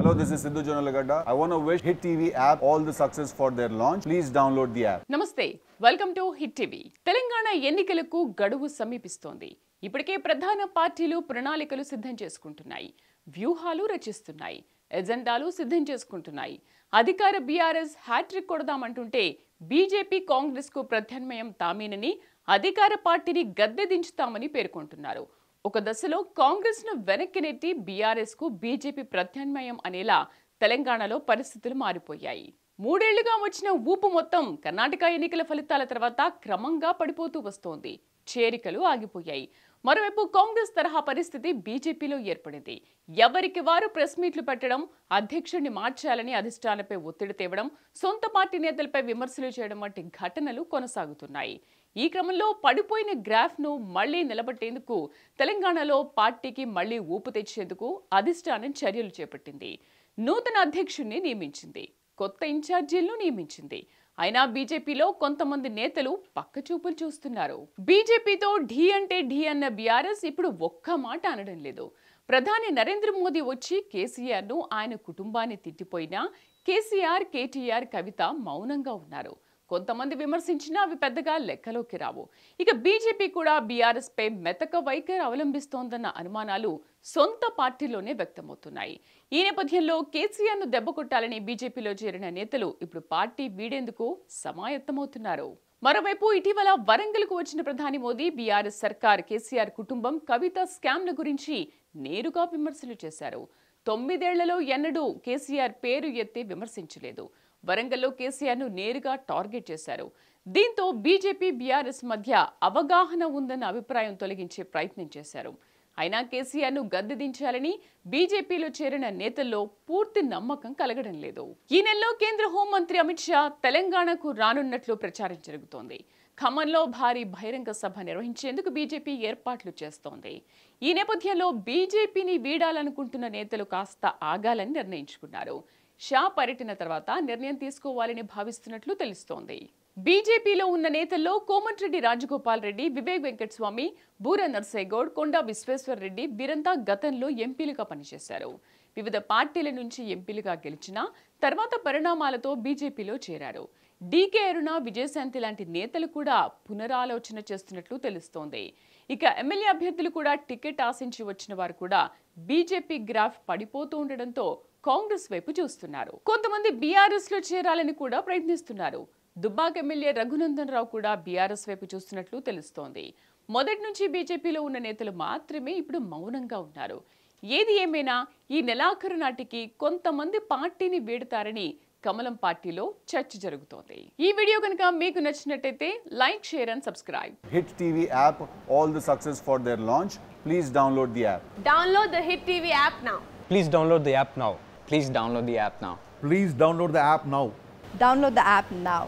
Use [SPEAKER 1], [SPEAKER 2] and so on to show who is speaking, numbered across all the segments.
[SPEAKER 1] Hello, this is Sidhu Jonalagada. I want to wish Hit TV app all the success for their launch. Please download the app.
[SPEAKER 2] నమస్తే welcome to hit TV Telangana ఎన్నికలకు గడువు సమీపిస్తోంది ఇప్పటికే ప్రధాన పార్టీలు ప్రణాళికలు సిద్ధం చేసుకుంటున్నాయి వ్యూహాలు రచిస్తున్నాయి ఎజెండాలు సిద్ధం చేసుకుంటున్నాయి అధికార బీఆర్ఎస్ హ్యాట్రిక్ కొడదామంటుంటే బీజేపీ కాంగ్రెస్ కు ప్రత్యామ్నాయం తామేనని అధికార పార్టీని గద్దె దించుతామని పేర్కొంటున్నారు ఒక దశలో కాంగ్రెస్ ను వెనక్కి నెట్టి బీఆర్ఎస్ కు బీజేపీ ప్రత్యామ్నాయం అనేలా తెలంగాణలో పరిస్థితులు మారిపోయాయి మూడేళ్లుగా వచ్చిన ఊపు మొత్తం కర్ణాటక ఎన్నికల ఫలితాల తర్వాత క్రమంగా పడిపోతూ వస్తోంది చేరికలు ఆగిపోయాయి మరోవైపు కాంగ్రెస్ తరహా పరిస్థితి బీజేపీలో ఏర్పడింది ఎవరికి వారు ప్రెస్ మీట్లు పెట్టడం అధ్యక్షుడిని మార్చాలని అధిష్టానంపై ఒత్తిడి తేవడం సొంత పార్టీ నేతలపై విమర్శలు చేయడం వంటి ఘటనలు కొనసాగుతున్నాయి ఈ క్రమంలో పడిపోయిన గ్రాఫ్ ను మళ్లీ నిలబెట్టేందుకు తెలంగాణలో పార్టీకి మళ్లీ ఊపు తెచ్చేందుకు అధిష్టానం చర్యలు చేపట్టింది నూతన అధ్యక్షుడిని నియమించింది కొత్త ఇన్ఛార్జీలను నియమించింది అయినా బీజేపీలో కొంతమంది నేతలు పక్కచూపులు చూస్తున్నారు బీజేపీతో ఢీ అంటే ఢీ అన్న బీఆర్ఎస్ ఇప్పుడు ఒక్క మాట అనడం లేదు ప్రధాని నరేంద్ర మోదీ వచ్చి కేసీఆర్ ను ఆయన కుటుంబాన్ని తిట్టిపోయినా కేసీఆర్ కేటీఆర్ కవిత మౌనంగా ఉన్నారు కొంతమంది విమర్శించినా అవి పెద్దగా లెక్కలోకి రావు ఇక బీజేపీ కూడా బీఆర్ఎస్ పై మెతక వైఖరి అవలంబిస్తోందన్న అనుమానాలు సొంత పార్టీలోనే వ్యక్తమవుతున్నాయి ఈ నేపథ్యంలో కేసీఆర్ ను దెబ్బకొట్టాలని బీజేపీలో చేరిన నేతలు ఇప్పుడు పార్టీ వీడేందుకు సమాయత్తమవుతున్నారు మరోవైపు ఇటీవల వరంగల్కు వచ్చిన ప్రధాని మోదీ బీఆర్ఎస్ సర్కార్ కేసీఆర్ కుటుంబం కవిత స్కామ్ల గురించి నేరుగా విమర్శలు చేశారు తొమ్మిదేళ్లలో ఎన్నడూ కేసీఆర్ పేరు ఎత్తి విమర్శించలేదు వరంగల్లో కేసీఆర్ ను నేరుగా టార్గెట్ చేశారు దీంతో బీజేపీ బీఆర్ఎస్ మధ్య అవగాహన ఉందన్న అభిప్రాయం తొలగించే ప్రయత్నం చేశారు అయినా కేసీఆర్ ను గద్దె దించాలని బీజేపీలో చేరిన నేతల్లో పూర్తి నమ్మకం కలగడం లేదు ఈ నెలలో కేంద్ర హోంమంత్రి అమిత్ షా తెలంగాణకు రానున్నట్లు ప్రచారం జరుగుతోంది ఖమ్మంలో భారీ బహిరంగ సభ నిర్వహించేందుకు బీజేపీ ఏర్పాట్లు చేస్తోంది ఈ నేపథ్యంలో బీజేపీని వీడాలనుకుంటున్న నేతలు కాస్త ఆగాలని నిర్ణయించుకున్నారు షా పర్యటన తర్వాత నిర్ణయం తీసుకోవాలని భావిస్తున్నట్లు తెలుస్తోంది బీజేపీలో ఉన్న నేతల్లో కోమటిరెడ్డి రాజగోపాల్ రెడ్డి వివేక్ వెంకటస్వామి బూర నర్సేగౌడ్ కొండా విశ్వేశ్వర్ రెడ్డి వీరంతా గతంలో ఎంపీలుగా పనిచేశారు వివిధ పార్టీల నుంచి ఎంపీలుగా గెలిచినా తర్వాత పరిణామాలతో బీజేపీలో చేరారు డీకే అరుణ విజయశాంతి లాంటి నేతలు కూడా పునరాలోచన చేస్తున్నట్లు తెలుస్తోంది ఇక ఎమ్మెల్యే అభ్యర్థులు కూడా టికెట్ ఆశించి వచ్చిన వారు కూడా బీజేపీ గ్రాఫ్ పడిపోతూ ఉండడంతో కాంగ్రెస్ వైపు చూస్తున్నారు కొంతమంది బీఆర్ఎస్ లో చేరాలని కూడా ప్రయత్నిస్తున్నారు దుబ్బాక్ ఎమ్మెల్యే రఘునందన్ రావు కూడా బీఆర్ఎస్ వైపు చూస్తున్నట్లు తెలుస్తోంది మొదటి నుంచి బీజేపీలో ఉన్న నేతలు మాత్రమే ఇప్పుడు మౌనంగా ఉన్నారు ఏది ఏమైనా ఈ నెలాఖరు నాటికి కొంతమంది పార్టీని వీడతారని కమలం పార్టీలో చర్చ జరుగుతోంది ఈ వీడియో కనుక మీకు నచ్చినట్టయితే like share and subscribe
[SPEAKER 1] Hit TV app all the success for their launch. Please download the app.
[SPEAKER 3] Download the Hit TV app now.
[SPEAKER 4] Please download the app now.
[SPEAKER 5] Please download the app now.
[SPEAKER 6] Please download the app now.
[SPEAKER 7] Download the app now.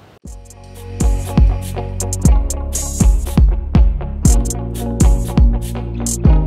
[SPEAKER 8] Thank you.